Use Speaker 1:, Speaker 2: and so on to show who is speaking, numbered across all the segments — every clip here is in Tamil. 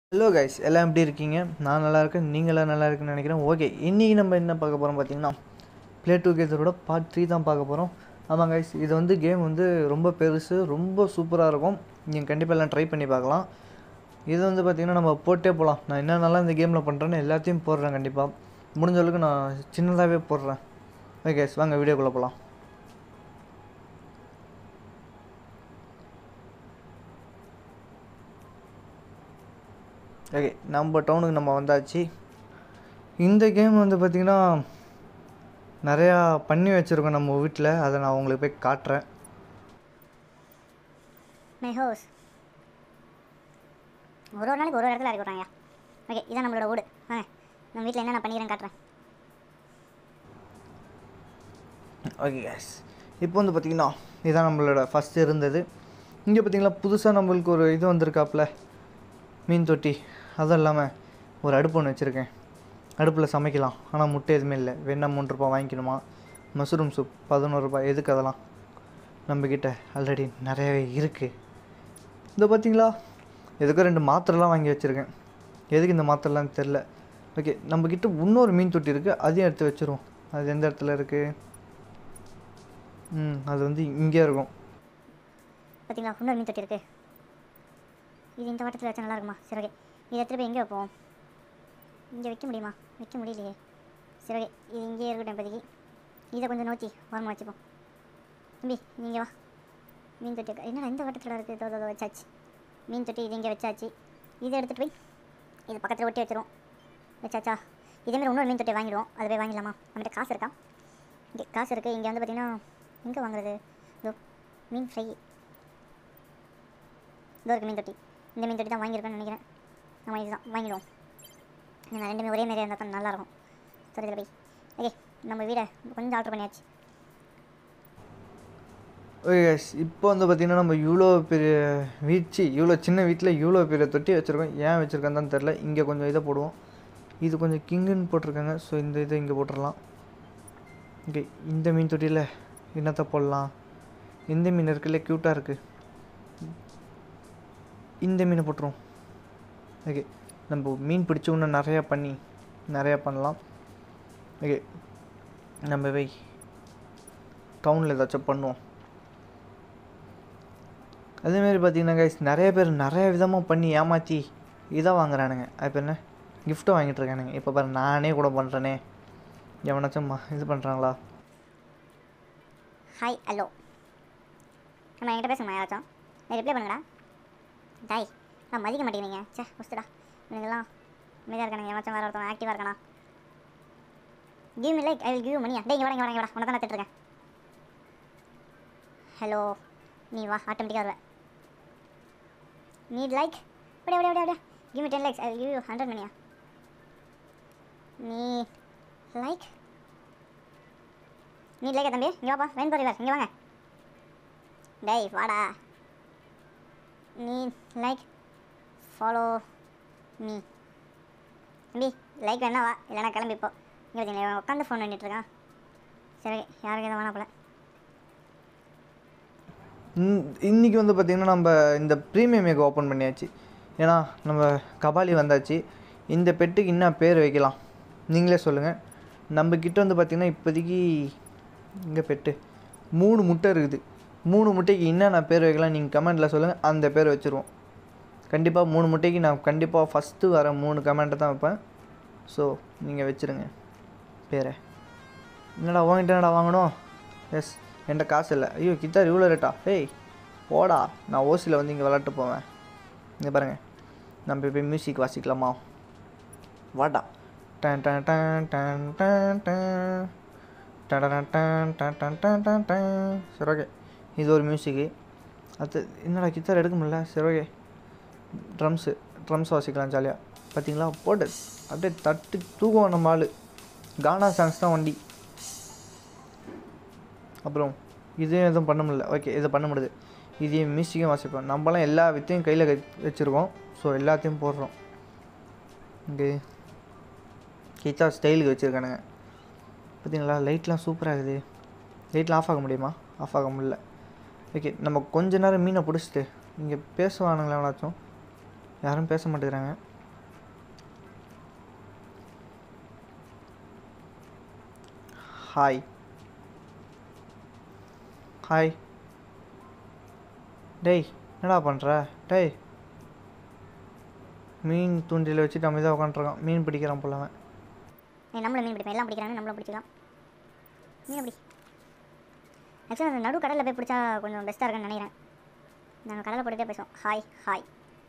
Speaker 1: ஹலோ கைஸ் எல்லாம் எப்படி இருக்கீங்க நான் நல்லா இருக்கேன் நீங்களாம் நல்லா இருக்குன்னு நினைக்கிறேன் ஓகே இன்றைக்கி நம்ம என்ன பார்க்க போகிறோம் பார்த்தீங்கன்னா ப்ளே டுகெதரோட பார்ட் த்ரீ தான் பார்க்க போகிறோம் ஆமாம் கைஸ் இது வந்து கேம் வந்து ரொம்ப பெருசு ரொம்ப சூப்பராக இருக்கும் நீங்கள் கண்டிப்பாக எல்லாம் ட்ரை பண்ணி பார்க்கலாம் இது வந்து பார்த்திங்கன்னா நம்ம போட்டே போகலாம் நான் என்னென்னலாம் இந்த கேமில் பண்ணுறேன்னு எல்லாத்தையும் போடுறேன் கண்டிப்பாக முடிஞ்ச அளவுக்கு நான் சின்னதாகவே போடுறேன் ஓகே கைஸ் வாங்க வீடியோக்குள்ளே போகலாம் ஓகே நம்ம டவுனுக்கு நம்ம வந்தாச்சு இந்த கேம் வந்து பார்த்திங்கன்னா நிறையா பண்ணி வச்சுருக்கோம் நம்ம வீட்டில் அதை நான் உங்களுக்கு போய் காட்டுறேன்
Speaker 2: மை ஹவுஸ் ஒரு ஒரு நாளைக்கு ஒரு ஒரு இடத்துல இறக்கி விட்றாங்க ஓகே இதான் நம்மளோட வீடு வாங்க நம்ம வீட்டில் என்ன நான் பண்ணிக்கிறேன் காட்டுறேன்
Speaker 1: ஓகே கேஸ் இப்போ வந்து பார்த்திங்கன்னா இதுதான் நம்மளோட ஃபஸ்ட்டு இருந்தது இங்கே பார்த்திங்களா புதுசாக நம்மளுக்கு ஒரு இது வந்திருக்காப்புல மீன் தொட்டி அதுவும் இல்லாமல் ஒரு அடுப்பு ஒன்று வச்சுருக்கேன் அடுப்பில் சமைக்கலாம் ஆனால் முட்டை எதுவுமே இல்லை வேணா மூணு ரூபாய் வாங்கிக்கணுமா மஷ்ரூம் சூப் பதினோரு ரூபாய் எதுக்கு அதெல்லாம் நம்மக்கிட்ட ஆல்ரெடி நிறையவே இருக்குது இந்த பார்த்தீங்களா எதுக்கோ ரெண்டு மாத்திரைலாம் வாங்கி வச்சுருக்கேன் எதுக்கு இந்த மாத்திரைலாம் தெரில ஓகே நம்மக்கிட்ட இன்னொரு மீன் தொட்டி இருக்குது அதையும் எடுத்து வச்சுருவோம் அது எந்த இடத்துல இருக்குது ம் அது வந்து இங்கே இருக்கும்
Speaker 2: பார்த்தீங்களா இன்னொரு மீன் தொட்டி இருக்குது இது இந்த வட்டத்தில் வச்சா நல்லா இருக்குமா சரி ஓகே இதை எடுத்துகிட்டு போய் எங்கே வைப்போம் இங்கே வைக்க முடியுமா வைக்க முடியலையே சரி ஓகே இது இங்கேயே இருக்கட்டும் இப்போதைக்கு இதை கொஞ்சம் நோக்கி ஓரமாக வச்சுப்போம் தம்பி நீங்கள் வா மீன் தொட்டி இருக்கா என்னடா இந்த வட்டத்தில் இருக்குது இதோ இதோ வச்சாச்சு மீன் தொட்டி இது இங்கே வச்சாச்சு இதை எடுத்துகிட்டு போய் இது பக்கத்தில் ஒட்டி வச்சிரும் வச்சாச்சா இதேமாதிரி இன்னொரு மீன் தொட்டி வாங்கிடுவோம் அது போய் வாங்கிடலாமா நம்மகிட்ட காசு இருக்கா இங்கே காசு இருக்குது இங்கே வந்து பார்த்தீங்கன்னா எங்கே வாங்குறது இதோ மீன் ஃப்ரை இதோ இருக்குது மீன் தொட்டி இந்த மீன் தொட்டி தான் வாங்கியிருக்கேன்னு நினைக்கிறேன் நம்ம இதுதான் வாங்கிடுவோம் நான் ரெண்டுமே ஒரே மாதிரியாக இருந்தால் தான் நல்லாயிருக்கும் சரி போய் ஓகே நம்ம வீடை கொஞ்சம் ஆல்ட்ரு பண்ணியாச்சு
Speaker 1: ஓகே guys, இப்போ வந்து பார்த்திங்கன்னா நம்ம இவ்வளோ பெரிய வீச்சு இவ்வளோ சின்ன வீட்டில் இவ்வளோ பெரிய தொட்டி வச்சுருக்கோம் ஏன் வச்சுருக்கோன்னு தான் தெரில இங்கே கொஞ்சம் இதை போடுவோம் இது கொஞ்சம் கிங்குன்னு போட்டிருக்காங்க ஸோ இந்த இதை இங்கே போட்டுடலாம் ஓகே இந்த மீன் தொட்டியில் என்னத்தை போடலாம் இந்த மீன் இருக்குல்ல க்யூட்டாக இருக்குது இந்த மீனை போட்டுருவோம் ஓகே நம்ம மீன் பிடிச்ச இன்னும் நிறையா பண்ணி நிறையா பண்ணலாம் ஓகே நம்ம போய் டவுனில் ஏதாச்சும் பண்ணுவோம் அதேமாரி பார்த்தீங்கன்னா கைஸ் நிறைய பேர் நிறைய விதமாக பண்ணி ஏமாற்றி இதை வாங்குறானுங்க இப்போ என்ன கிஃப்ட்டை வாங்கிட்டு இருக்கானுங்க இப்போ பாரு நானே கூட பண்ணுறேனே எவனாச்சும் ம- இது பண்ணுறாங்களா
Speaker 2: ஹாய் ஹலோ நம்ம என்கிட்ட பேசுங்க யாராச்சும் ரிப்ளை பண்ணுங்கடா டாய் நான் மதிக்க மாட்டேங்கிறீங்க சே உஸ்துடா இவனுங்கெல்லாம் அமைதியாக இருக்கானுங்க எவனாச்சும் வேறு ஒருத்தவங்க ஆக்டிவாக இருக்கானா give me like I will give மணியா டேய் இங்கே வரேன் இங்கே வரேன் உனக்கு தான் திட்டுருக்கேன் ஹலோ நீ வா ஆட்டோமேட்டிக்காக வருவேன் நீட் லைக் அப்படியே அப்படியே அப்படியே அப்படியே give me ten likes I will give you hundred மணியா நீ லைக் நீ லைக்க தம்பி இங்கே வாப்பா வெயின் போறிவார் இங்கே வாங்க டேய் வாடா நீ லைக் ஃபாலோ மீ தம்பி லைக் வேணா வா இல்லைனா கிளம்பி இப்போ இங்கே பார்த்தீங்களா உட்காந்து ஃபோன் பண்ணிட்டு இருக்கான் சரி யாருக்கு எதுவும் வேணா போல
Speaker 1: இன்- இன்னைக்கு வந்து பார்த்திங்கன்னா நம்ம இந்த ப்ரீமியம் மேக் ஓப்பன் பண்ணியாச்சு ஏன்னா நம்ம கபாலி வந்தாச்சு இந்த பெட்டுக்கு என்ன பேர் வைக்கலாம் நீங்களே சொல்லுங்கள் நம்ம கிட்ட வந்து பார்த்திங்கன்னா இப்போதைக்கு இங்கே பெட்டு மூணு முட்டை இருக்குது மூணு முட்டைக்கு என்னென்ன பேர் வைக்கலாம் நீங்கள் கமெண்ட்டில் சொல்லுங்கள் அந்த பேர் வச்சுருவோம் கண்டிப்பாக மூணு முட்டைக்கு நான் கண்டிப்பாக ஃபஸ்ட்டு வர மூணு கமெண்ட்டை தான் வைப்பேன் ஸோ நீங்கள் வச்சுருங்க பேரை என்னடா உங்ககிட்ட என்னடா வாங்கணும் எஸ் என்கிட்ட காசு இல்லை ஐயோ கித்தார் இவ்வளோ ரேட்டா ஏய் போடா நான் ஓசியில் வந்து இங்கே விளாட்டு போவேன் இங்கே பாருங்கள் நம்ம போய் மியூசிக் வாசிக்கலாமா வாடா டன் டன் டன் டன் டன் டன். டடடன் டன் டன் டன் டன் டன் டன். சரி ஓகே இது ஒரு மியூசிக்கு அது என்னடா கித்தார் எடுக்க முடியல சரி ஓகே ட்ரம்ஸு ட்ரம்ஸ் வாசிக்கலாம் ஜாலியாக பார்த்தீங்களா போட்டு அப்படியே தட்டு தூக்குவோம் நம்ம ஆள் கானா சாங்ஸ் தான் வண்டி அப்புறம் இதையும் எதுவும் பண்ண முடியல ஓகே இதை பண்ண முடியுது இதையும் மியூசிக்கும் வாசிப்போம் நம்மலாம் எல்லா வித்தையும் கையில் வச்சுருக்கோம் ஸோ எல்லாத்தையும் போடுறோம் இங்கே கிச்சா ஸ்டைலுக்கு வச்சுருக்கானுங்க பார்த்தீங்களா லைட்லாம் சூப்பராக இருக்குது லைட்லாம் ஆஃப் ஆக முடியுமா ஆஃப் ஆக முடியல ஓகே நம்ம கொஞ்ச நேரம் மீனை பிடிச்சிட்டு இங்கே பேசுவானுங்களா எவனாச்சும் யாரும் பேச மாட்டேங்கிறாங்க ஹாய் ஹாய் டேய் என்னடா பண்ணுற டேய் மீன் தூண்டில் வச்சுட்டு அமைதியாக உட்காந்துருக்கான் மீன் பிடிக்கிறான் போல அவன்
Speaker 2: ஏய் நம்மளும் மீன் பிடிப்போம் எல்லாம் பிடிக்கிறாங்க நம்மளும் பிடிச்சிக்கலாம் மீன் பிடி ஆக்சுவலாக அந்த நடு கடலில் போய் பிடிச்சா கொஞ்சம் பெஸ்ட்டாக இருக்குன்னு நினைக்கிறேன் நாங்கள் கடலில் போட்டுட்டே பேசுவோம் ஹாய் ஹாய்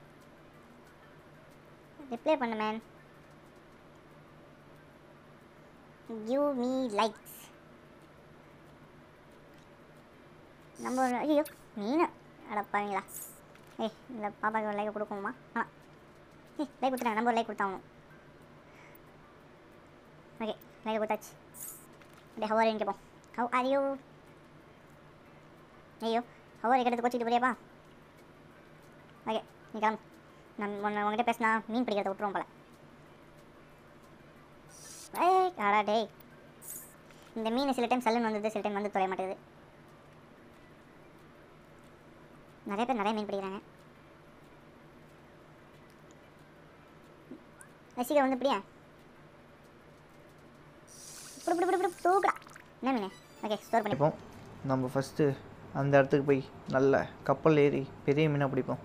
Speaker 2: ரிப்ளை பண்ணு மேன் கிவ் மீ லைக்ஸ் நம்ம ஒரு- ஐயோ மீன் அடப்பாங்களா ஏய் இந்த பாப்பாக்கு ஒரு லைக் கொடுக்குமா ஆ ஏய் லைக் கொடுத்துட்டாங்க நம்ம ஒரு லைக் கொடுத்தாகணும் ஓகே லைக் கொடுத்தாச்சு அப்படியே ஹவர் கேட்போம் ஹவ் ஆர் யூ ஐயோ ஹவர் கிட்ட கோச்சிட்டு போறியாப்பா ஓகே நீ கிளம்பு நான் உன்னை உங்ககிட்ட பேசினா மீன் பிடிக்கிறத விட்டுருவோம் போல ஏய் அடா டேய் இந்த மீன் சில டைம் சல்லுன்னு வந்தது சில டைம் வந்து தொலைய மாட்டேங்குது நிறைய பேர் நிறைய மீன் பிடிக்கிறாங்க ரசிகா வந்து இப்படியா புடு புடு புடு புடு தூக்குடா என்ன மீன் ஓகே ஸ்டோர் பண்ணி
Speaker 1: பிடிப்போம் நம்ம ஃபஸ்ட்டு அந்த இடத்துக்கு போய் நல்ல கப்பல் ஏறி பெரிய மீனை பிடிப்போம்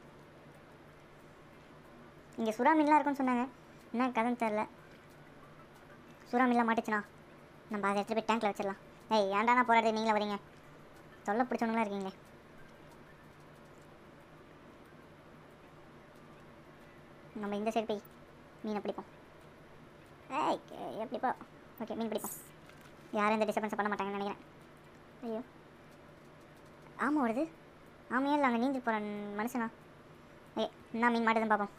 Speaker 2: இங்கே சுறா மீன்லாம் இருக்குன்னு சொன்னாங்க என்ன கதைன்னு தெரில சுறா மீன்லாம் மாட்டுச்சுண்ணா நம்ம அதை எடுத்துகிட்டு போய் டேங்க்கில் வச்சிடலாம் ஏய் ஏன்டா நான் போராடி நீங்களே வரீங்க தொல்லை பிடிச்சவங்களா இருக்கீங்களே நம்ம இந்த சைடு போய் மீனை பிடிப்போம் ஏய் கே- எப்படி போ ஓகே மீன் பிடிப்போம் யாரும் இந்த டிஸ்டர்பன்ஸ் பண்ண மாட்டாங்கன்னு நினைக்கிறேன் ஐயோ ஆமாம் வருது ஆமையா இல்லை அங்கே நீந்தி போகிற மனுஷனா ஏய் என்ன மீன் மாட்டுதுன்னு பார்ப்போம்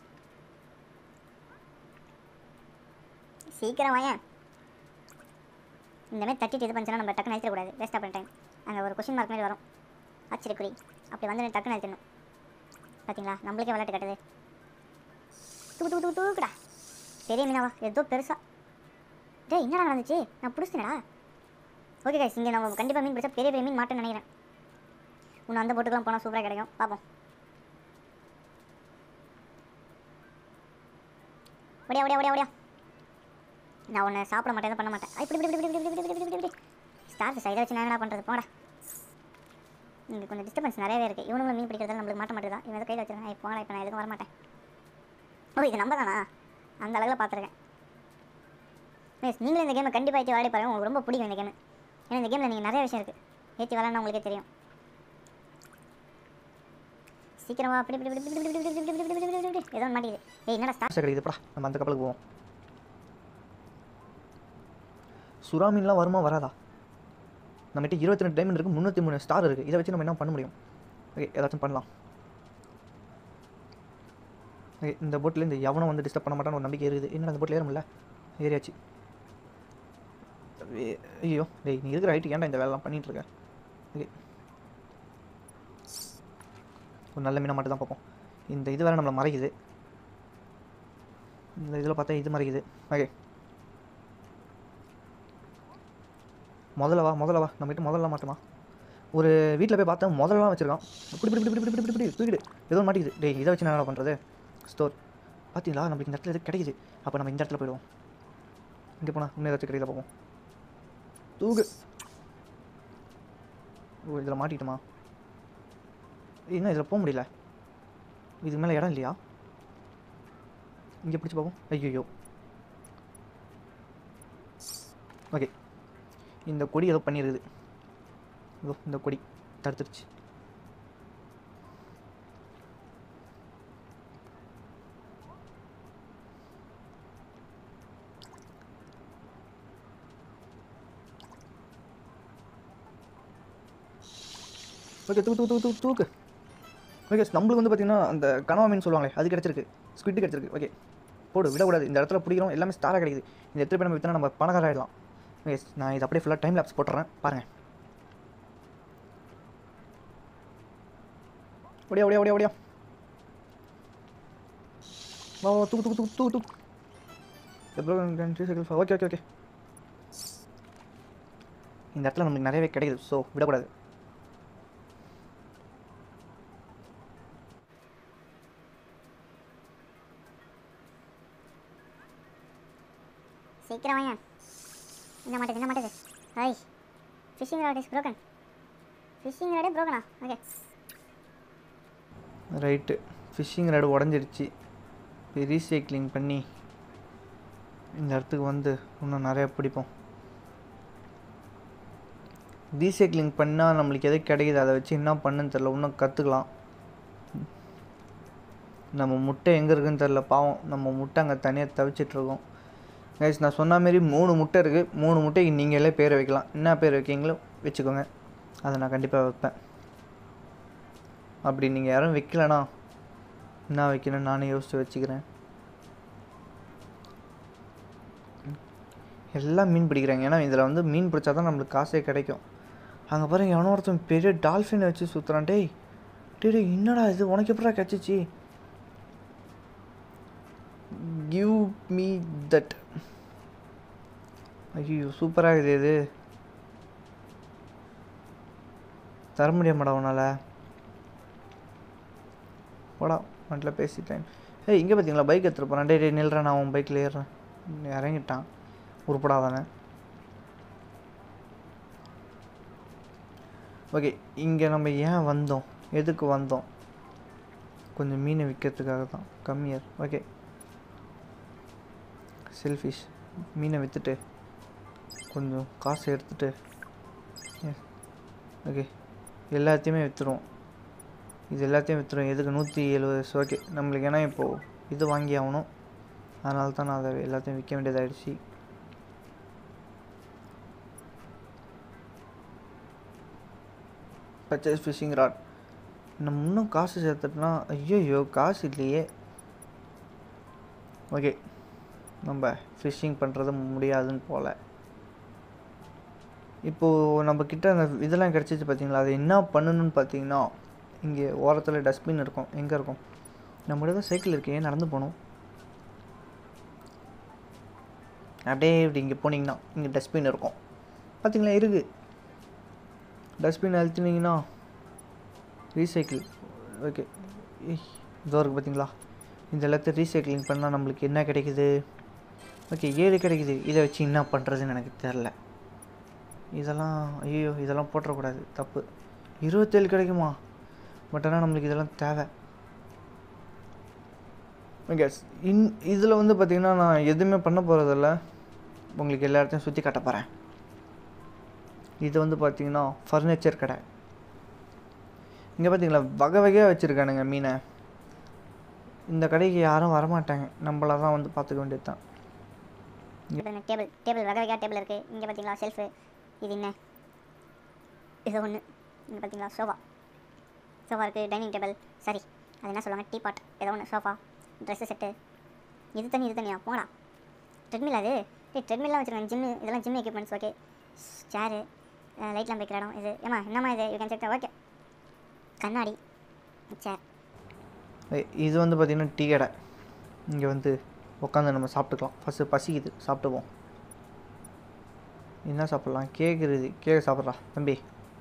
Speaker 2: சீக்கிரம் வாயேன் இந்த மாதிரி தட்டிட்டு இது பண்ணுச்சுன்னா நம்ம டக்குன்னு அழிச்சிடக்கூடாது வேஸ்ட்டாக பண்ண டைம் அங்கே ஒரு கொஷின் மார்க் மாதிரி வரும் ஆச்சரியக்குறி அப்படி வந்து டக்குன்னு அழிச்சிடணும் பார்த்தீங்களா நம்மளுக்கே விளையாட்டு கட்டுது தூக்கு தூக்கு தூக்கு தூக்குடா பெரிய மீனாவா ஏதோ பெருசா டேய் என்னடா நடந்துச்சு நான் பிடிச்சினடா ஓகே கைஸ் இங்கே நம்ம கண்டிப்பாக மீன் பிடிச்சா பெரிய பெரிய மீன் மாட்டேன்னு நினைக்கிறேன் இன்னும் அந்த போட்டுக்கெல்லாம் போனால் சூப்பராக கிடைக்கும் பார்ப்போம் ஒடியா ஒடியா ஒடியா ஒடியா நான் உன்னை சாப்பிட மாட்டேன் எதுவும் பண்ண மாட்டேன் ஐ, இப்படி இப்படி இப்படி இப்படி இப்படி இப்படி இப்படி இப்படி ஸ்டார் சைடை வச்சு நான் என்ன பண்ணுறது போடா இங்கே கொஞ்சம் டிஸ்டர்பன்ஸ் நிறையவே இருக்குது இவனுங்களும் மீன் பிடிக்கிறதால நம்மளுக்கு மாட்ட மாட்டேதா இவன் எதை கையில் வச்சிருக்கேன் ஐ போங்கடா இப்போ நான் எதுவும் வர மாட்டேன் ஓ இது நம்ம தானா அந்த அளவில் பார்த்துருக்கேன் மிஸ் நீங்களும் இந்த கேமை கண்டிப்பாக ஏற்றி விளையாடி பாருங்க உங்களுக்கு ரொம்ப பிடிக்கும் இந்த கேம் ஏன்னா இந்த கேமில் நீங்கள் நிறைய விஷயம் இருக்குது ஏற்றி விளாட்னா உங்களுக்கே தெரியும் சீக்கிரமா அப்படி இப்படி இப்படி இப்படி இப்படி இப்படி இப்படி இப்படி இப்படி இப்படி இப்படி ஏதோ ஒன்று மாட்டேங்குது ஏய் என்னடா ஸ்டார்ட்
Speaker 1: ஆசை கிடைக்குதுப்பா நம்ம அந்த கப்பலுக்கு போவோம் சுறா மீன்லாம் வருமா வராதா நம்மகிட்ட இருபத்தி ரெண்டு டைமண்ட் இருக்குது முந்நூற்றி மூணு ஸ்டார் இருக்குது இதை வச்சு நம்ம என்ன பண்ண முடியும் ஓகே ஏதாச்சும் பண்ணலாம் ஓகே இந்த போட்டில் இந்த எவனும் வந்து டிஸ்டர்ப் பண்ண மாட்டான்னு ஒரு நம்பிக்கை இருக்குது என்னடா அந்த போட்டில் ஏற முடியல ஏறியாச்சு வே- ஐயோ டேய் நீ இருக்கிற ஹைட்டு ஏன்டா இந்த வேலைலாம் பண்ணிட்டு இருக்க ஓகே ஒரு நல்ல மீனை மட்டும் தான் பார்ப்போம் இந்த இது வேறு நம்மளை மறைக்குது இந்த இதில் பார்த்தா இது மறைக்குது ஓகே முதல்ல வா முதல்ல வா நம்மகிட்ட முதல்ல மாட்டோமா ஒரு வீட்டில் போய் பார்த்தா முதல்லாம் வச்சுருக்கான் இப்படி இப்படி இப்படி இப்படி இப்படி இப்படி தூக்கிடு ஏதோ ஒண்ணு மாட்டேங்குது டேய் இதை வச்சு நான் என்ன பண்ணுறது ஸ்டோர் பார்த்தீங்களா நம்மளுக்கு இந்த இடத்துல எது கிடைக்குது அப்போ நம்ம இந்த இடத்துல போயிடுவோம் இங்கே போனால் இன்னும் ஏதாச்சும் கிடைக்கல பார்ப்போம் தூக்கு ஓ இதில் மாட்டிக்கிட்டோமா இன்னும் இதில் போக முடியல இதுக்கு மேலே இடம் இல்லையா இங்கே பிடிச்சி பார்ப்போம் ஐயோ ஓகே இந்த கொடி ஏதோ பண்ணியிருக்குது இதோ இந்த கொடி தடுத்துருச்சு ஓகே தூக்கு தூக்கு தூக்கு தூக்கு தூக்கு ஓகே நம்மளுக்கு வந்து பார்த்தீங்கன்னா அந்த கனவா மீன் சொல்லுவாங்களே அது கிடச்சிருக்கு ஸ்குவிட் கிடச்சிருக்கு ஓகே போடு விடக்கூடாது இந்த இடத்துல பிடிக்கிறோம் எல்லாமே ஸ்டாராக கிடைக்குது இந்த இடத்துல போய் நம்ம விற்றா நம்ம பணக்கார ஆகிடலாம் ஓகே நான் இது அப்படியே ஃபுல்லாக டைம் லேப்ஸ் போட்டுறேன் பாருங்கள் ஓடியா ஓடியா ஓடியா ஓடியா வா வா, தூக்கு தூக்கு தூக்கு தூக்கு தூக்கு எவ்வளோ ஓகே ஓகே ஓகே இந்த இடத்துல நமக்கு நிறையவே கிடைக்குது ஸோ விடக்கூடாது
Speaker 2: சீக்கிரம் வாங்க என்ன மாட்டேது என்ன மாட்டேது hi fishing rod is broken fishing ராடே broken-ஆ ஓகே
Speaker 1: ரைட்டு ஃபிஷ்ஷிங் ராடு உடஞ்சிடுச்சு இப்போ ரீசைக்ளிங் பண்ணி இந்த இடத்துக்கு வந்து இன்னும் நிறையா பிடிப்போம் ரீசைக்ளிங் பண்ணால் நம்மளுக்கு எது கிடைக்குது அதை வச்சு என்ன பண்ணுன்னு தெரில இன்னும் கற்றுக்கலாம் நம்ம முட்டை எங்கே இருக்குன்னு தெரில பாவம் நம்ம முட்டை அங்கே தனியாக தவிச்சிட்ருக்கோம் கைஸ் நான் சொன்ன மாரி மூணு முட்டை இருக்குது மூணு முட்டைக்கு நீங்களே பேர் வைக்கலாம் என்ன பேர் வைக்கீங்களோ வச்சுக்கோங்க அதை நான் கண்டிப்பாக வைப்பேன் அப்படி நீங்கள் யாரும் வைக்கலனா என்ன வைக்கணும்னு நானே யோசித்து வச்சுக்கிறேன் எல்லாம் மீன் பிடிக்கிறாங்க ஏன்னா இதில் வந்து மீன் பிடிச்சா தான் நம்மளுக்கு காசே கிடைக்கும் அங்கே பாருங்க எவனோ ஒருத்தன் பெரிய டால்ஃபினை வச்சு சுற்றுறான் டேய் டேய் டேய், என்னடா இது உனக்கு எப்படா கிடச்சிச்சு கிவ் மீ தட் ஐயோ சூப்பராக இருக்குது இது தர முடியாமடா உன்னால் போடா மட்டில் பேசிட்டேன் ஏய் இங்கே பார்த்தீங்களா பைக் எடுத்துகிட்டு போகிறேன் டே டே நில்றேன் நான் உன் பைக்கில் ஏறுறேன் இறங்கிட்டான் உருப்படாதானே ஓகே இங்கே நம்ம ஏன் வந்தோம் எதுக்கு வந்தோம் கொஞ்சம் மீனை விற்கிறதுக்காக தான் கம்மியர் ஓகே செல்ஃபிஷ் மீனை விற்றுட்டு கொஞ்சம் காசு எடுத்துட்டு ஓகே எல்லாத்தையுமே விற்றுருவோம் இது எல்லாத்தையும் விற்றுரும் எதுக்கு நூற்றி எழுபது ஓகே நம்மளுக்கு ஏன்னா இப்போது இது வாங்கி ஆகணும் அதனால தான் நான் அதை எல்லாத்தையும் விற்க வேண்டியதாகிடுச்சு பர்ச்சேஸ் ஃபிஷிங் ராட் நம்ம இன்னும் காசு சேர்த்துட்டோம்னா ஐயோ காசு இல்லையே ஓகே நம்ம ஃபிஷ்ஷிங் பண்ணுறது முடியாதுன்னு போல் இப்போது நம்ம கிட்ட அந்த இதெல்லாம் கிடச்சிச்சு பார்த்தீங்களா அது என்ன பண்ணணும்னு பார்த்தீங்கன்னா இங்கே ஓரத்தில் டஸ்ட்பின் இருக்கும் எங்கே இருக்கும் நம்மகிட்ட தான் சைக்கிள் இருக்கு ஏன் நடந்து போகணும் அப்படியே இப்படி இங்கே போனீங்கன்னா இங்கே டஸ்ட்பின் இருக்கும் பார்த்தீங்களா இருக்குது டஸ்ட்பின் அழுத்தினீங்கன்னா ரீசைக்கிள் ஓகே இதோ இருக்குது பார்த்தீங்களா இந்த எல்லாத்தையும் ரீசைக்கிளிங் பண்ணால் நம்மளுக்கு என்ன கிடைக்குது ஓகே ஏழு கிடைக்குது இதை வச்சு என்ன பண்ணுறதுன்னு எனக்கு தெரில இதெல்லாம் ஐயோ இதெல்லாம் போட்டுறக்கூடாது தப்பு இருபத்தேழு கிடைக்குமா பட் ஆனால் நம்மளுக்கு இதெல்லாம் தேவை ஓகே இன் இதில் வந்து பார்த்திங்கன்னா நான் எதுவுமே பண்ண போகிறதில்ல உங்களுக்கு எல்லா இடத்தையும் சுற்றி காட்ட போகிறேன் இது வந்து பார்த்திங்கன்னா ஃபர்னிச்சர் கடை இங்கே பார்த்தீங்களா வகை வகையாக வச்சுருக்கானுங்க மீனை இந்த கடைக்கு யாரும் வரமாட்டாங்க நம்மள தான் வந்து பார்த்துக்க வேண்டியது தான்
Speaker 2: டேபிள் டேபிள் வகை வகையாக டேபிள் இருக்குது இங்கே பார்த்தீங்களா ஷெல்ஃபு இது என்ன இது ஒன்று இங்கே பார்த்தீங்களா சோஃபா சோஃபா இருக்குது டைனிங் டேபிள் சரி அது என்ன சொல்லுவாங்க டீ பாட் ஏதோ ஒன்று சோஃபா ட்ரெஸ்ஸு செட்டு இது தண்ணி இது தனியா போங்கடா ட்ரெட்மில் அது டேய் ட்ரெட்மில்லாம் வச்சுருக்காங்க ஜிம்மு இதெல்லாம் ஜிம் எக்யூப்மெண்ட்ஸ் ஓகே சேரு லைட்லாம் வைக்கிற இடம் இது ஏமா என்னம்மா இது யூ கேன் செக் ஓகே கண்ணாடி சேர்
Speaker 1: ஏய், இது வந்து பார்த்திங்கன்னா டீ கடை இங்கே வந்து உட்காந்து நம்ம சாப்பிட்டுக்கலாம் ஃபஸ்ட்டு பசிக்குது சாப்பிட்டுப்போம் என்ன சாப்பிட்லாம் கேட்குறது கேக் சாப்பிட்றா தம்பி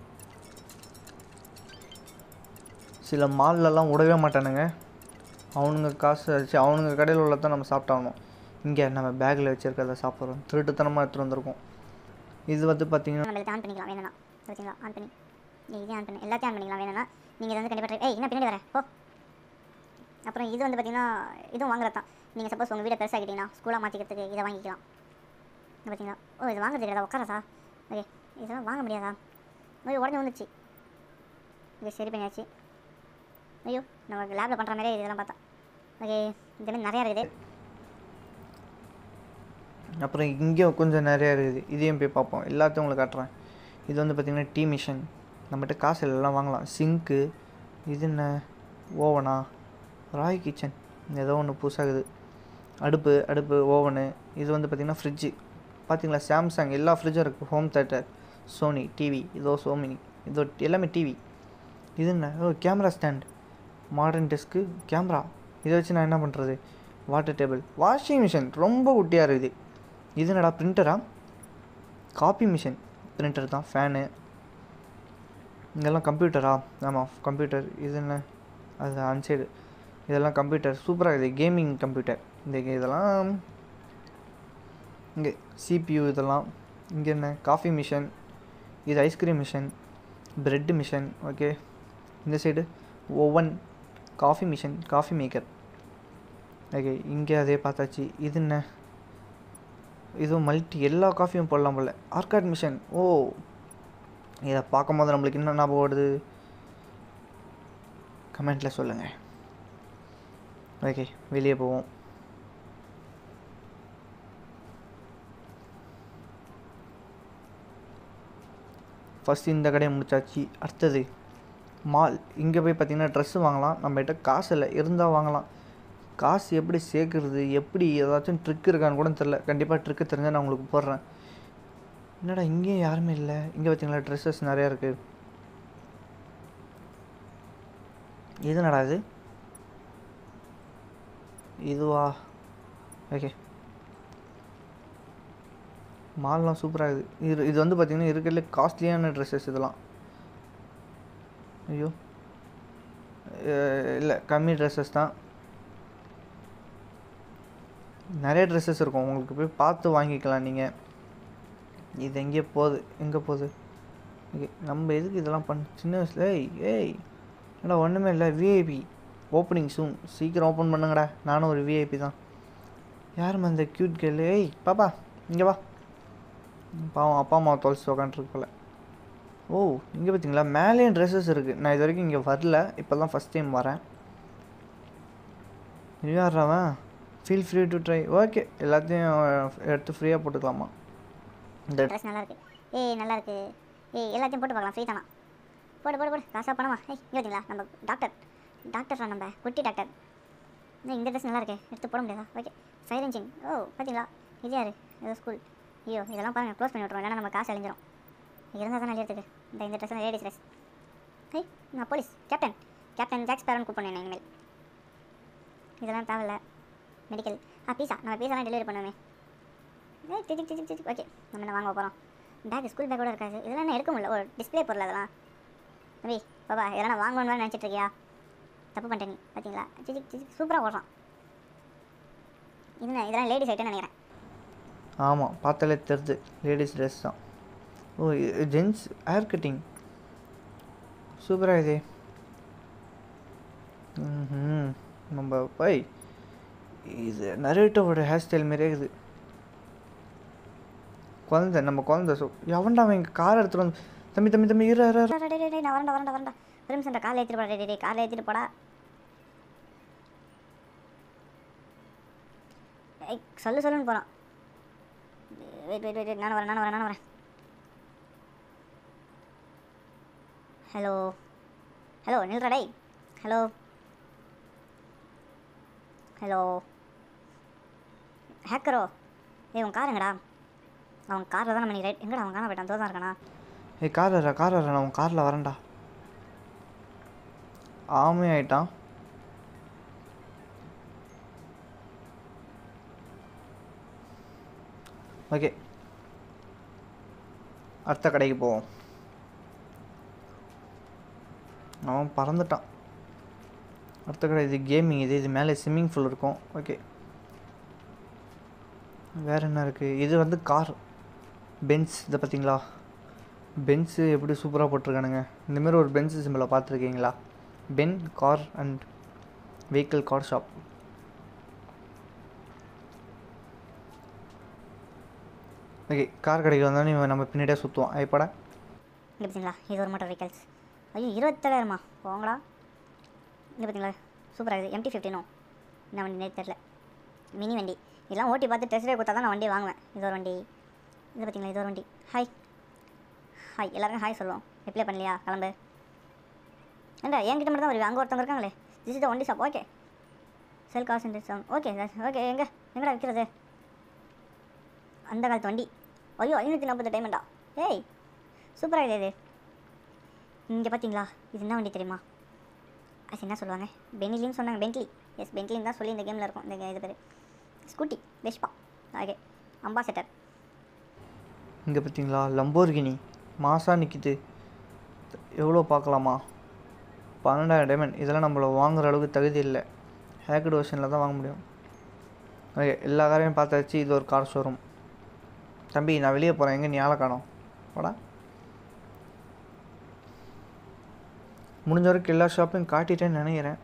Speaker 1: சில மால்லலாம் விடவே மாட்டானுங்க அவனுங்க காசு வச்சு அவனுங்க கடையில் உள்ளதான் நம்ம சாப்பிட்டாகணும் இங்கே நம்ம பேக்கில் வச்சுருக்கிறத சாப்பிட்றோம் திருட்டுத்தனமாக எடுத்துகிட்டு வந்திருக்கோம் இது வந்து பார்த்திங்கன்னா
Speaker 2: நம்ம எல்லாத்தையும் ஆன் பண்ணிக்கலாம் வேணும்னா பார்த்தீங்களா ஆன் பண்ணி நீ இதே ஆன் பண்ணி எல்லாத்தையும் ஆன் பண்ணிக்கலாம் வேணும்னா நீங்கள் இதை வந்து கண்டிப்பாக ஏய் என்ன பின்னாடி வர போ அப்புறம் இது வந்து பார்த்தீங்கன்னா இதுவும் வாங்குறது தான் நீங்கள் சப்போஸ் உங்கள் வீடை பெருசாகிட்டீங்கன்னா ஸ்கூலாக மாற்றிக்கிறதுக்கு இதை வாங்கிக்கலாம் இங்க பார்த்தீங்களா ஓ இது வாங்குறது கிடையாது உட்காரசா ஓகே இதெல்லாம் வாங்க முடியாதா ஓகே உடனே வந்துச்சு இது சரி பண்ணியாச்சு ஐயோ நம்ம லேபில் பண்ணுற மாதிரியே இதெல்லாம் பார்த்தா ஓகே இந்த மாதிரி நிறையா இருக்குது
Speaker 1: அப்புறம் இங்கே கொஞ்சம் நிறையா இருக்குது இதையும் போய் பார்ப்போம் எல்லாத்தையும் உங்களுக்கு காட்டுறேன் இது வந்து பார்த்திங்கன்னா டீ மிஷின் நம்மகிட்ட காசு எல்லாம் வாங்கலாம் சிங்க்கு இது என்ன ஓவனா ராய் கிச்சன் ஏதோ ஒன்று புதுசாகுது அடுப்பு அடுப்பு ஓவனு இது வந்து பார்த்திங்கன்னா ஃப்ரிட்ஜு பார்த்தீங்களா சாம்சங் எல்லா ஃப்ரிட்ஜும் இருக்குது ஹோம் தேட்டர் சோனி டிவி இதோ சோமினி இதோ எல்லாமே டிவி இது என்ன oh camera stand modern desk camera இதை வச்சு நான் என்ன பண்ணுறது வாட்டர் டேபிள் வாஷிங் மிஷின் ரொம்ப குட்டியாக இருக்குது இது என்னடா பிரிண்டரா காப்பி மிஷின் பிரிண்டர் தான் ஃபேனு இதெல்லாம் கம்ப்யூட்டரா ஆமாம் கம்ப்யூட்டர் இது என்ன அது அன்சைடு இதெல்லாம் கம்ப்யூட்டர் சூப்பராக இருக்குது கேமிங் கம்ப்யூட்டர் இந்த இதெல்லாம் இங்கே சிபியூ இதெல்லாம் இங்கே என்ன காஃபி மிஷின் இது ice cream machine bread machine okay இந்த side oven coffee machine coffee maker okay இங்கே அதே பார்த்தாச்சு இது என்ன இதுவும் மல்டி எல்லா காஃபியும் போடலாம் போல ஆர்காட் மிஷின் ஓ இதை பார்க்கும் போது நம்மளுக்கு என்ன ஞாபகம் வருது கமெண்ட்டில் சொல்லுங்கள் ஓகே வெளியே போவோம் ஃபஸ்ட்டு இந்த கடையை முடிச்சாச்சு அடுத்தது மால் இங்கே போய் பார்த்தீங்கன்னா ட்ரெஸ்ஸு வாங்கலாம் நம்மகிட்ட காசு இல்லை இருந்தால் வாங்கலாம் காசு எப்படி சேர்க்குறது எப்படி ஏதாச்சும் ட்ரிக் இருக்கான்னு கூட தெரில கண்டிப்பாக ட்ரிக்கு தெரிஞ்சால் நான் உங்களுக்கு போடுறேன் என்னடா இங்கேயும் யாருமே இல்லை இங்கே பார்த்தீங்களா ட்ரெஸ்ஸஸ் நிறையா இருக்குது இது என்னடா இது இதுவா ஓகே மால்லாம் சூப்பராக இருக்குது இது இது வந்து பார்த்திங்கன்னா இருக்கிறதுல காஸ்ட்லியான ட்ரெஸ்ஸஸ் இதெல்லாம் ஐயோ இல்லை கம்மி ட்ரெஸ்ஸஸ் தான் நிறைய ட்ரெஸ்ஸஸ் இருக்கும் உங்களுக்கு போய் பார்த்து வாங்கிக்கலாம் நீங்கள் இது எங்கேயோ போகுது எங்கே போகுது ஓகே நம்ம எதுக்கு இதெல்லாம் பண்ண சின்ன வயசில் ஏய் ஏய் என்னடா ஒன்றுமே இல்லை விஐபி ஓப்பனிங் சூன் சீக்கிரம் ஓப்பன் பண்ணுங்கடா நானும் ஒரு விஐபி தான் யாரும்மா இந்த க்யூட் கேர்ள் ஏய் பாப்பா இங்கே வா பாவம் அப்பா அம்மா தொலைச்சி உக்காண்ட்ருக்கு போல ஓ இங்கே பார்த்தீங்களா மேலேயும் ட்ரெஸ்ஸஸ் இருக்குது நான் இது வரைக்கும் இங்கே வரல இப்போ தான் ஃபஸ்ட் டைம் வரேன் யாராவன் feel free to try okay எல்லாத்தையும் எடுத்து ஃப்ரீயாக போட்டுக்கலாமா இந்த
Speaker 2: ட்ரெஸ் நல்லா இருக்கு ஏய் நல்லா இருக்கு ஏய் எல்லாத்தையும் போட்டு பார்க்கலாம் ஃப்ரீ தானா போடு போடு போடு காசா பணமா ஏய் இங்கே பார்த்தீங்களா நம்ம டாக்டர் டாக்டர் தான் நம்ம குட்டி டாக்டர் இந்த இந்த ட்ரெஸ் நல்லா இருக்கு எடுத்து போட முடியாதா ஓகே ஃபயர் இன்ஜின் ஓ பார்த்தீங்களா இது யாரு ஏதோ ஸ்கூல் ஐயோ இதெல்லாம் பாருங்க க்ளோஸ் பண்ணி விட்ருவோம் இல்லைன்னா நம்ம காசு அழிஞ்சிரும் இருந்தால் தான் நல்லதுக்கு இந்த இந்த ட்ரெஸ் லேடிஸ் ட்ரெஸ் ஏய் நான் போலீஸ் கேப்டன் கேப்டன் ஜாக்ஸ் பேரன் கூப்பிடணும் என்ன இனிமேல் இதெல்லாம் தேவையில்ல மெடிக்கல் ஆ பீஸா நம்ம பீஸாலாம் டெலிவரி பண்ணுவோமே ஏய் டிஜிக் டிஜிக் டிஜிக் ஓகே நம்ம என்ன வாங்க போகிறோம் பேக் ஸ்கூல் பேக்கோட இருக்காது இதெல்லாம் என்ன எடுக்க முடியல ஒரு டிஸ்ப்ளே பொருள் அதெல்லாம் தம்பி பாபா இதெல்லாம் நான் வாங்கணும்னு நினச்சிட்டு இருக்கியா தப்பு பண்ணிட்டேன் நீ பார்த்தீங்களா டிஜிக் டிஜிக் சூப்பராக ஓடுறான் இது என்ன இதெல்லாம் லேடிஸ் ஐட்டம் நினைக்கிறேன்
Speaker 1: ஆமாம் பார்த்தாலே தெரியுது லேடிஸ் ட்ரெஸ் தான் ஓ ஜென்ஸ் ஹேர் கட்டிங் சூப்பராக இதே ம் நம்ம பை இது நரேட்டோட ஹேர் ஸ்டைல் மாதிரியே இருக்குது குழந்தை நம்ம குழந்தை ஸோ எவன்டா அவன் இங்கே கார் எடுத்துகிட்டு வந்து தம்பி தம்பி தம்பி இரு இரு, இரு.
Speaker 2: டே, டே, டே, டே, நான் வரேன்டா வரேன்டா வரேன்டா ஒரு நிமிஷம் காரில் ஏற்றிட்டு போடா டே, டே காரில் ஏற்றிட்டு போடா ஏய் சொல்லு சொல்லுன்னு போகிறான் வெயிட் வெயிட் வெயிட் நானும் வரேன் நானும் வரேன் நானும் வரேன் ஹலோ ஹலோ நில்றா டேய் ஹலோ ஹலோ ஹேக்கரோ ஏய் உன் காருங்கடா அவன் காரில் தான் நம்ம நீ ரைட் எங்கடா அவன் காண போயிட்டான் தோதான் இருக்கானா
Speaker 1: ஏய் கார் வர கார் வர நான் உன் காரில் வரேன்டா ஆமே ஆயிட்டான் ஓகே அடுத்த கடைக்கு போவோம் அவன் பறந்துட்டான் அடுத்த கடை இது கேமிங் இது இது மேலே ஸ்விம்மிங் பூல் இருக்கும் ஓகே வேறு என்ன இருக்குது இது வந்து கார் பென்ஸ் இதை பார்த்தீங்களா பென்ஸு எப்படி சூப்பராக போட்டிருக்கானுங்க இந்தமாரி ஒரு பென்ஸ் சிம்பிளை பார்த்துருக்கீங்களா பென் car and vehicle car shop okay car கடைக்கு வந்தோடனே இவன் நம்ம பின்னாடியே சுற்றுவோம் ஐப்படா
Speaker 2: இங்கே பார்த்தீங்களா இது ஒரு மோட்டர் வெஹிக்கல்ஸ் ஐயோ இருபத்தேழாயிரமா போங்களா இங்கே பார்த்தீங்களா சூப்பராக இருக்குது எம்டி ஃபிஃப்டினும் என்ன வண்டி தெரில மினி வண்டி இதெல்லாம் ஓட்டி பார்த்து டெஸ்ட் ட்ரைவ் கொடுத்தா தான் நான் வண்டி வாங்குவேன் இது ஒரு வண்டி இது பார்த்தீங்களா இது ஒரு வண்டி ஹாய் ஹாய் எல்லாருக்கும் ஹாய் சொல்லுவோம் ரிப்ளை பண்ணலையா கிளம்பு ஏண்டா என்கிட்ட மட்டும் தான் வருவீங்க அங்கே ஒருத்தவங்க இருக்காங்களே this is the only shop okay sell காசு டிஸ்கவுண்ட் ஓகே ஓகே எங்கே எங்கடா விற்கிறது அந்த காலத்து வண்டி ஐயோ ஐநூற்றி நாற்பது டைமண்டா ஏய் சூப்பராக இது இது இங்கே பார்த்தீங்களா இது என்ன வண்டி தெரியுமா அது என்ன சொல்லுவாங்க பென்ட்லின்னு சொன்னாங்க பென்ட்லி எஸ் பென்ட்லின்னு தான் சொல்லி இந்த கேமில் இருக்கும் இந்த இது பேர் ஸ்கூட்டி வெஷ்பா ஓகே அம்பாசெட்டர்
Speaker 1: இங்கே பார்த்தீங்களா லம்போர்கினி மாசாக நிற்கிது எவ்வளோ பார்க்கலாமா பன்னெண்டாயிரம் டைமண்ட் இதெல்லாம் நம்மள வாங்குற அளவுக்கு தகுதி இல்லை ஹேக்கட் வெர்ஷனில் தான் வாங்க முடியும் ஓகே எல்லா காரையும் பார்த்தாச்சு இது ஒரு கார் ஷோரூம் தம்பி நான் வெளியே போகிறேன் எங்கே நீ ஆளை காணோம் வாடா முடிஞ்ச வரைக்கும் எல்லா ஷாப்பையும் காட்டிட்டேன்னு நினைக்கிறேன்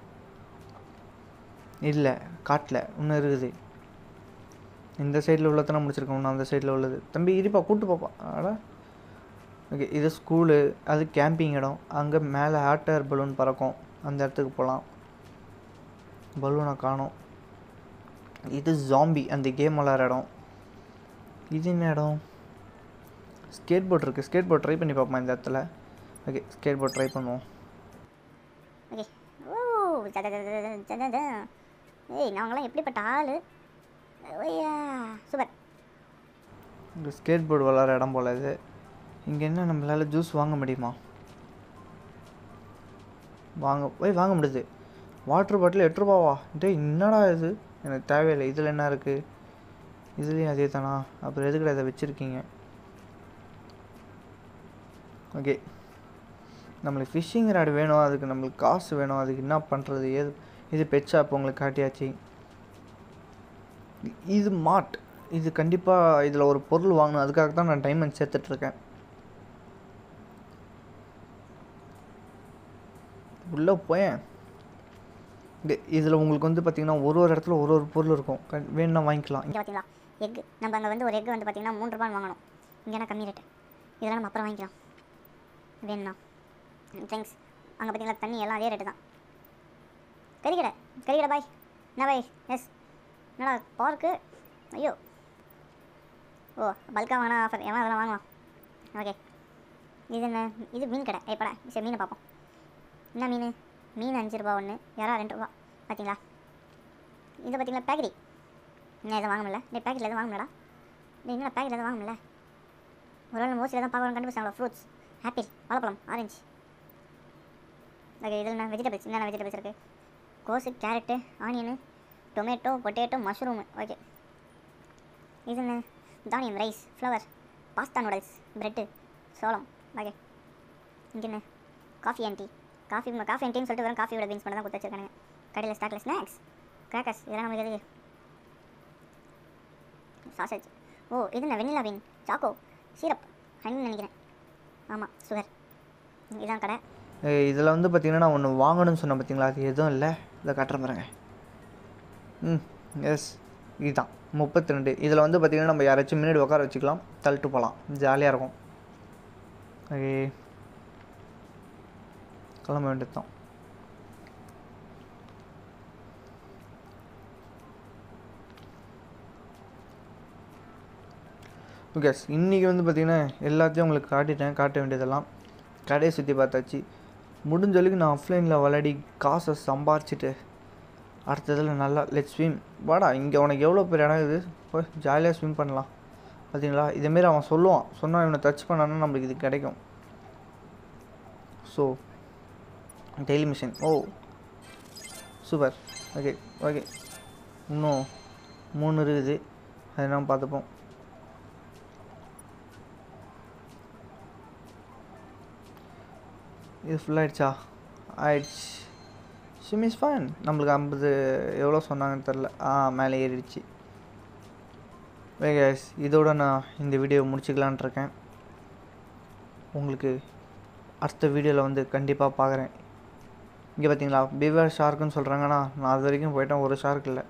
Speaker 1: இல்லை காட்டல இன்னும் இருக்குது இந்த சைடில் உள்ளத்தனை முடிச்சிருக்கோம் இன்னும் அந்த சைடில் உள்ளது தம்பி இருப்பா கூட்டு போப்பா ஆடா ஓகே இது ஸ்கூலு அது கேம்பிங் இடம் அங்கே மேலே ஹாட் ஏர் பலூன் பறக்கும் அந்த இடத்துக்கு போகலாம் பலூனை காணோம் இது ஜாம்பி அந்த கேம் விளாட்ற இடம் இது என்ன இடம் ஸ்கேட் போர்ட் இருக்குது ஸ்கேட் போர்ட் ட்ரை பண்ணி பார்ப்போம் இந்த இடத்துல ஓகே ஸ்கேட் போர்ட் ட்ரை பண்ணுவோம்
Speaker 2: ஓகே ஓ ஜ, ஜ, ஜ, ஜ, ஜ, ஜ, ஜ. ஏய் நாங்களாம் எப்படிப்பட்ட ஆள் ஓய்யா சூப்பர்
Speaker 1: இங்கே ஸ்கேட் போர்டு விளாட்ற இடம் போல் இது இங்கே என்ன நம்மளால் ஜூஸ் வாங்க முடியுமா வாங்க போய் வாங்க முடியுது வாட்டர் பாட்டில் எட்டு ரூபாவா டேய் என்னடா இது எனக்கு தேவையில்லை இதில் என்ன இருக்குது இதுலேயும் அதே தானா அப்புறம் எதுக்குடா இதை வச்சுருக்கீங்க ஓகே நம்மளுக்கு ஃபிஷ்ஷிங் ராடு வேணும் அதுக்கு நம்மளுக்கு காசு வேணும் அதுக்கு என்ன பண்ணுறது ஏது இது பெட் ஷாப் உங்களுக்கு காட்டியாச்சு இ- இது மாட் இது கண்டிப்பாக இதில் ஒரு பொருள் வாங்கணும் அதுக்காக தான் நான் டைமண்ட் சேர்த்துட்ருக்கேன் உள்ளே போயேன் இதில் உங்களுக்கு வந்து பார்த்திங்கன்னா ஒரு ஒரு இடத்துல ஒரு ஒரு பொருள் இருக்கும் கண்- வேணும்னா வாங்கிக்கலாம்
Speaker 2: இங்கே பார்த்தீங்களா எக் நம்ம அங்கே வந்து ஒரு எக் வந்து பார்த்தீங்கன்னா மூணு ரூபான்னு வாங்கணும் இங்கேனா கம்மி ரேட்டு இதெல்லாம் நம்ம அப்புறம் வாங்கிக்கலாம் வேணும்ண்ணா தேங்க்ஸ் அங்கே பார்த்தீங்களா தண்ணி எல்லாம் அதே ரேட்டு தான் கறிக்கடை கறிக்கடை பாய் என்ன பாய் எஸ் என்னடா பார்க்கு ஐயோ ஓ பல்காக வாங்கினா ஆஃபர் எவன் அதெல்லாம் வாங்கலாம் ஓகே இது என்ன இது மீன் கடை எப்படா சரி மீனை பார்ப்போம் என்ன மீன் மீன் அஞ்சு ரூபா ஒன்று யாரா ரெண்டு ரூபா பார்த்தீங்களா இது பார்த்தீங்களா பேக்கரி என்ன எதுவும் வாங்க முடியல டே பேக்கெட்டில் எதுவும் வாங்க முடியலடா டே என்ன பேக்கெட்டில் எதுவும் வாங்க முடியல ஒரு வேளை மோஸ்ட்லி தான் பார்க்குறோம் கண்டுபிடிச்சாங்களா ஃப்ரூட்ஸ் ஆப்பிள் வாழைப்பழம் ஆரஞ்சு ஓகே இதில் என்ன வெஜிடபிள்ஸ் என்னென்ன வெஜிடபிள்ஸ் இருக்குது கோஸு carrot onion tomato potato mushroom okay இது என்ன தானியம் rice flour pasta noodles bread சோளம் ஓகே இங்கே என்ன coffee and tea coffee coffee and டீன்னு சொல்லிட்டு வெறும் காஃபியோட பீன்ஸ் மட்டும் தான் கொடுத்து வச்சிருக்கானுங்க கடையில் ஸ்டாக்கில் ஸ்நாக்ஸ் கிராக்கர்ஸ் இதெல்லாம் நமக்கு எதுக்கு சாசேஜ் ஓ இது என்ன வெண்ணிலா பீன் சாக்கோ சீரப் ஹனின்னு நினைக்கிறேன் ஆமாம் சுகர் இதான் கடை
Speaker 1: இதில் வந்து பார்த்திங்கன்னா நான் ஒன்று வாங்கணும்னு சொன்னேன் பார்த்தீங்களா அது எதுவும் இல்லை இதை காட்டுறேன் பாருங்க ம் எஸ் இதுதான் முப்பத்தி ரெண்டு இதில் வந்து பார்த்திங்கன்னா நம்ம யாராச்சும் முன்னாடி உட்கார வச்சுக்கலாம் தள்ளிட்டு போகலாம் ஜாலியாக இருக்கும் ஓகே கிளம்ப வேண்டியது தான் ஓகே இன்றைக்கி வந்து பார்த்திங்கன்னா எல்லாத்தையும் உங்களுக்கு காட்டிட்டேன் காட்ட வேண்டியதெல்லாம் கடையை சுற்றி பார்த்தாச்சு முடிஞ்ச அளவுக்கு நான் ஆஃப்லைனில் விளையாடி காசை சம்பாரிச்சிட்டு அடுத்ததில் நல்லா லெட் ஸ்விம் வாடா இங்கே உனக்கு எவ்வளோ பெரிய இடம் இது போய் ஜாலியாக ஸ்விம் பண்ணலாம் பார்த்தீங்களா இதேமாரி அவன் சொல்லுவான் சொன்னால் இவனை டச் பண்ணான்னா நம்மளுக்கு இது கிடைக்கும் so daily machine oh super okay okay இன்னும் மூணு இருக்குது அது நம்ம பார்த்துப்போம் இது ஃபுல்லாகிடுச்சா ஆயிடுச்சு ஸ்விம் இஸ் ஃபைன் நம்மளுக்கு ஐம்பது எவ்வளோ சொன்னாங்கன்னு தெரில ஆ மேலே ஏறிடுச்சு guys இதோட நான் இந்த வீடியோ முடிச்சுக்கலான் இருக்கேன் உங்களுக்கு அடுத்த வீடியோவில் வந்து கண்டிப்பாக பார்க்குறேன் இங்கே பார்த்தீங்களா பிவர் ஷார்க்குன்னு சொல்கிறாங்கன்னா நான் அது வரைக்கும் போயிட்டேன் ஒரு ஷார்க் இல்லை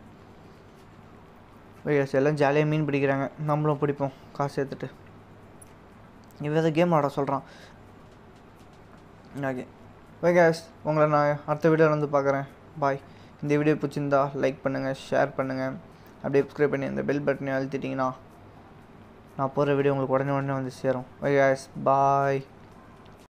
Speaker 1: guys எல்லாம் ஜாலியாக மீன் பிடிக்கிறாங்க நம்மளும் பிடிப்போம் காசு எடுத்துட்டு இவன் ஏதோ கேம் ஆட சொல்கிறான் ஓகே ஓகே கேஸ் உங்களை நான் அடுத்த வீடியோவில் வந்து பார்க்குறேன் பாய் இந்த வீடியோ பிடிச்சிருந்தா லைக் பண்ணுங்கள் ஷேர் பண்ணுங்கள் அப்படியே சப்ஸ்கிரைப் பண்ணி அந்த பெல் பட்டனை அழுத்திட்டிங்கன்னா நான் போடுற வீடியோ உங்களுக்கு உடனே உடனே வந்து சேரும் ஓகே கேஸ் பாய்